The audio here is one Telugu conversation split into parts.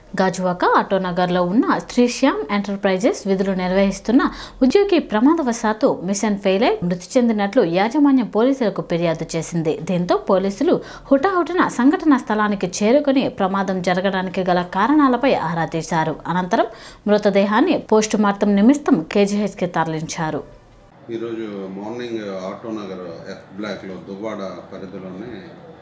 గాజువాక ఆటోనగర్లో ఉన్న శ్రీశ్యామ్ ఎంటర్ప్రైజెస్ విధులు నిర్వహిస్తున్న ఉద్యోగి ప్రమాదవశాత్తు మిషన్ ఫెయిల్ అయి మృతి చెందినట్లు యాజమాన్యం పోలీసులకు ఫిర్యాదు చేసింది దీంతో పోలీసులు హుటాహుటిన సంఘటన స్థలానికి చేరుకుని ప్రమాదం జరగడానికి గల కారణాలపై ఆరా తీశారు అనంతరం మృతదేహాన్ని పోస్టుమార్టం నిమిత్తం కేజీహెచ్కి తరలించారు ఈరోజు మార్నింగ్ ఆటోనగర్ ఎఫ్ బ్లాక్లో దువ్వాడ పరిధిలోనే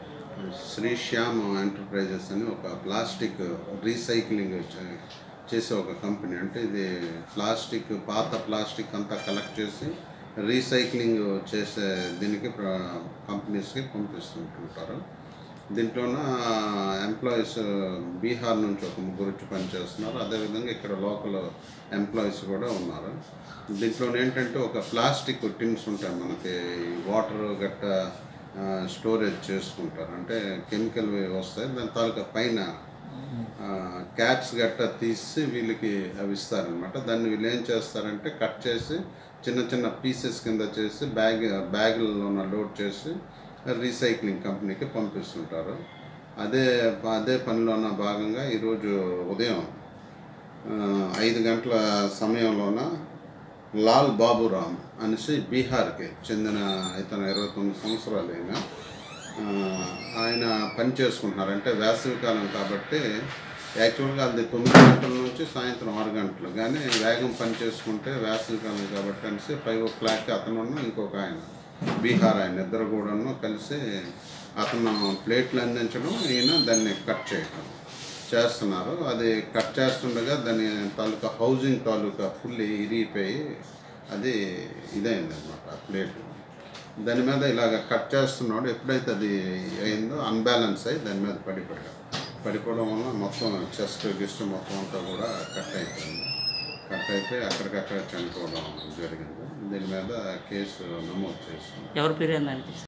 శ్రీ శ్యామ్ ఎంటర్ప్రైజెస్ అని ఒక ప్లాస్టిక్ రీసైక్లింగ్ చే- చేసే ఒక కంపెనీ అంటే ఇది ప్లాస్టిక్ పాత ప్లాస్టిక్ అంతా కలెక్ట్ చేసి రీసైక్లింగ్ చేసే దీనికి ప్ర- కంపెనీస్కి పంపిస్తుంటుంటారు దీంట్లోన ఎంప్లాయీస్ బీహార్ నుంచి ఒక ముగ్గురు వచ్చి పనిచేస్తున్నారు అదేవిధంగా ఇక్కడ లోకల్ ఎంప్లాయీస్ కూడా ఉన్నారు దీంట్లో ఏంటంటే ఒక ప్లాస్టిక్ టిన్స్ ఉంటాయి మనకి వాటర్ గట్ట స్టోరేజ్ చేసుకుంటారు అంటే కెమికల్ వస్తాయి దాని తాలూకా పైన క్యాప్స్ గట్ట తీసి వీళ్ళకి అవి ఇస్తారనమాట దాన్ని వీళ్ళు ఏం చేస్తారంటే కట్ చేసి చిన్న చిన్న పీసెస్ కింద చేసి బ్యాగ్ బ్యాగులలో లోడ్ చేసి రీసైక్లింగ్ కంపెనీకి పంపిస్తుంటారు అదే అదే పనిలోన భాగంగా ఈరోజు ఉదయం ఆ, ఐదు గంటల సమయంలోన లాల్ బాబురామ్ అనేసి బీహార్కి చెందిన ఇతను ఇరవై తొమ్మిది సంవత్సరాలు అయినా ఆ, ఆయన పని చేసుకుంటున్నారు అంటే వేసవికాలం కాబట్టి యాక్చువల్గా అది తొమ్మిది గంటల నుంచి సాయంత్రం ఆరు గంటలు కానీ వేగం పని చేసుకుంటే వేసవికాలం కాబట్టి అనేసి ఫైవ్ ఓ క్లాక్ అతను ఇంకొక ఆయన బీహార్ ఆయన ఇద్దరు కూడాను కలిసి అతను ప్లేట్లు అందించడం ఈయన దాన్ని కట్ చేయడం చేస్తున్నారు అది కట్ చేస్తుండగా దాని తాలూకా హౌసింగ్ తాలూకా ఫుల్ ఇరిగిపోయి అది ఇదైంది అనమాట ప్లేట్ దాని మీద ఇలాగ కట్ చేస్తున్నాడు ఎప్పుడైతే అది అయిందో అన్బ్యాలెన్స్ అయ్యి దాని మీద పడిపోయాడు పడిపోవడం వల్ల మొత్తం చెస్ట్ గిస్ట్ మొత్తం అంతా కూడా కట్ అయిపోయింది కట్ అయిపోయి అక్కడికక్కడ చనిపోవడం జరిగింది దీని మీద కేసు నమోదు చేస్తాం ఎవరి పేరు ఏందండి